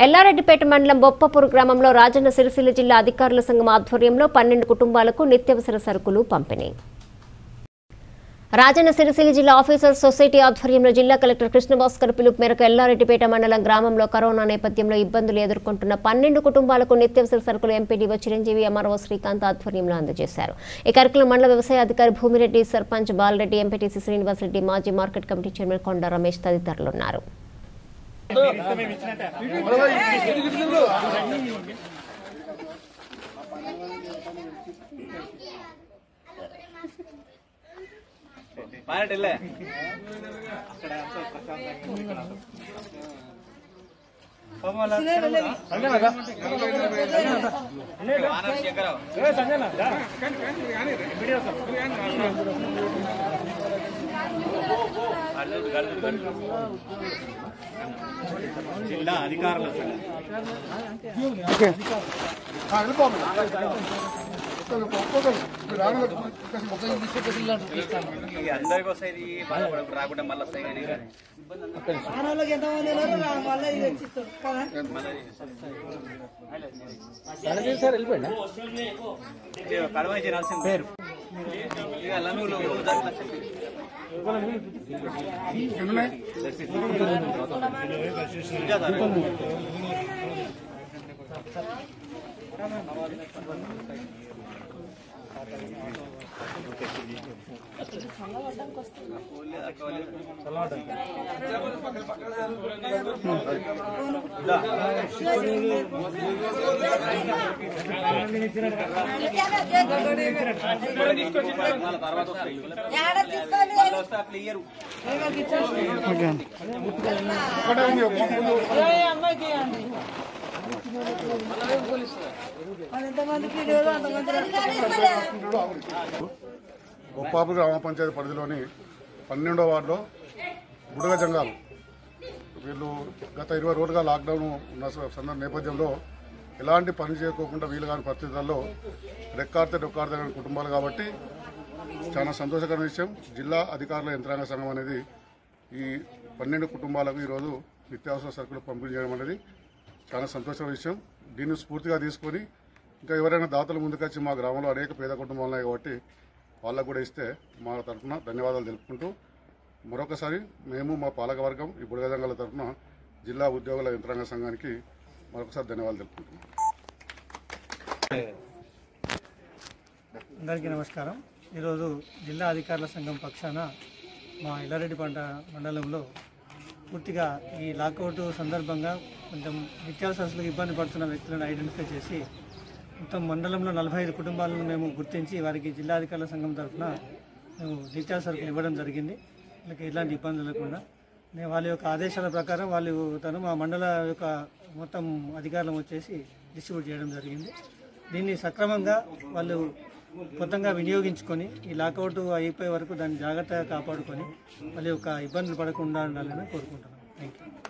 ఎల్లారెడ్డిపేట మండలం బొప్పపూర్ గ్రామంలో రాజన్న సిరిసిల్ల జిల్లా అధికారుల సంఘం ఆధ్వర్యంలో పన్నెండు కుటుంబాలకు నిత్యావసర సరుకులు పంపిణీ రాజన్న సిరిసిల్ల జిల్లా ఆఫీసర్స్ సొసైటీ ఆధ్వర్యంలో జిల్లా కలెక్టర్ కృష్ణభాస్కర్ పిలుపు మేరకు ఎల్లారెడ్డిపేట మండలం గ్రామంలో కరోనా నేపథ్యంలో ఇబ్బందులు ఎదుర్కొంటున్న పన్నెండు కుటుంబాలకు నిత్యావసర సరుకులు ఎంపీడీఓ చిరంజీవి ఎంఆర్ఓ శ్రీకాంత్ ఆధ్వర్యంలో అందజేశారు ఈ కార్యక్రమంలో మండల వ్యవసాయ అధికారి భూమిరెడ్డి సర్పంచ్ బాలరెడ్డి ఎంపీటీసీ శ్రీనివాసరెడ్డి మాజీ మార్కెట్ కమిటీ చైర్మన్ కొండ రమేష్ తదితరులు ఉన్నారు మారటిల్లే జిల్లా అధికారుల సంఘం ఈ అందరికి వస్తాయి ఇది బాధపడకు రాకుండా మళ్ళీ వస్తాయి కానీ ఆనవాళ్ళకి ఎంతమంది ఉన్నారు రా- మళ్ళీ ఇది తెచ్చిస్తారు కదా కడమ రాసిన పేరు ఇక లమ్మిలో తర్వాత వస్తాయి ఏడ తీసుకోవాలి మళ్ళీ వస్తే అట్లా ఇయ్యరు ఏ అమ్మాయికి ఇవ్వండి. మరి ఎంతమందికి లేదు అంతమంది గొప్పాపు గ్రామ పంచాయతీ పరిధిలోని పన్నెండో వార్డులో బుడగ జంగాలు వీళ్ళు గత ఇరవై రోజులుగా లాక్డౌన్ ఉన్న స- సందర్భ నేపథ్యంలో ఎలాంటి పని చేయకోకుండా వీలు కాని పరిస్థితుల్లో రెక్కాడితే డొక్కాడితే కాని కుటుంబాలు కాబట్టి చాలా సంతోషకరమైన విషయం జిల్లా అధికారుల యంత్రాంగ సంఘం అనేది ఈ పన్నెండు కుటుంబాలకు ఈరోజు నిత్యావసర సరుకులు పంపిణీ చేయడం అనేది చాలా సంతోషమైన విషయం దీన్ని స్ఫూర్తిగా తీసుకొని ఇంకా ఎవరైనా దాతలు ముందుకొచ్చి మా గ్రామంలో అనేక పేద కుటుంబాలు ఉన్నాయి కాబట్టి వాళ్ళకు కూడా ఇస్తే మా తరఫున ధన్యవాదాలు తెలుపుకుంటూ మరొకసారి మేము మా పాలకవర్గం ఈ బుడగదంగల తరఫున జిల్లా ఉద్యోగుల యంత్రాంగ సంఘానికి మరొకసారి ధన్యవాదాలు తెలుపుకుంటున్నాం అందరికీ నమస్కారం ఈరోజు జిల్లా అధికారుల సంఘం పక్షాన మా ఇల్లారెడ్డి పంట మండలంలో పూర్తిగా ఈ లాకౌట్ సందర్భంగా కొంచెం నిత్యావసరాలకు ఇబ్బంది పడుతున్న వ్యక్తులను ఐడెంటిఫై చేసి మొత్తం మండలంలో నలభై ఐదు కుటుంబాలను మేము గుర్తించి వారికి జిల్లా అధికారుల సంఘం తరఫున మేము నిత్యావసరాలు ఇవ్వడం జరిగింది వాళ్ళకి ఎలాంటి ఇబ్బంది లేకుండా నేను వాళ్ళ యొక్క ఆదేశాల ప్రకారం వాళ్ళు తను మా మండల యొక్క మొత్తం అధికారులం వచ్చేసి డిస్ట్రిబ్యూట్ చేయడం జరిగింది దీన్ని సక్రమంగా వాళ్ళు మొత్తంగా వినియోగించుకొని ఈ లాకౌట్ అయిపోయే వరకు దాన్ని జాగ్రత్తగా కాపాడుకొని వాళ్ళ యొక్క ఇబ్బందులు పడకుండా ఉండాలని కోరుకుంటున్నాను థ్యాంక్ యూ